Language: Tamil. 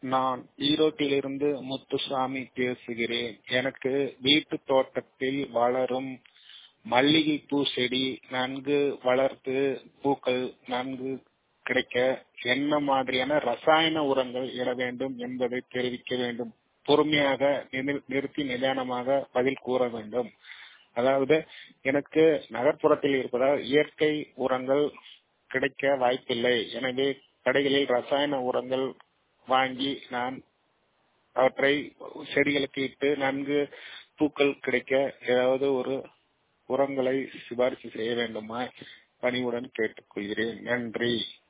நான் ஈரோட்டிலிருந்து முத்துசாமி பேசுகிறேன் எனக்கு வீட்டு தோட்டத்தில் வளரும் மல்லிகை பூ செடி நன்கு வளர்த்து பூக்கள் நன்கு கிடைக்க என்ன மாதிரியான ரசாயன உரங்கள் இட வேண்டும் என்பதை தெரிவிக்க வேண்டும் பொறுமையாக நிறு- நிறுத்தி நிதானமாக பதில் கூற வேண்டும் அதாவது எனக்கு நகர்ப்புறத்தில் இருப்பதால் இயற்கை உரங்கள் கிடைக்க வாய்ப்பில்லை எனவே கடைகளில் ரசாயன உரங்கள் வாங்கி நான் அவற்றை செடிகளுக்கு இட்டு நன்கு பூக்கள் கிடைக்க ஏதாவது ஒரு உரங்களை சிபாரிசு செய்ய வேண்டுமா பணிவுடன் கேட்டுக்கொள்கிறேன் நன்றி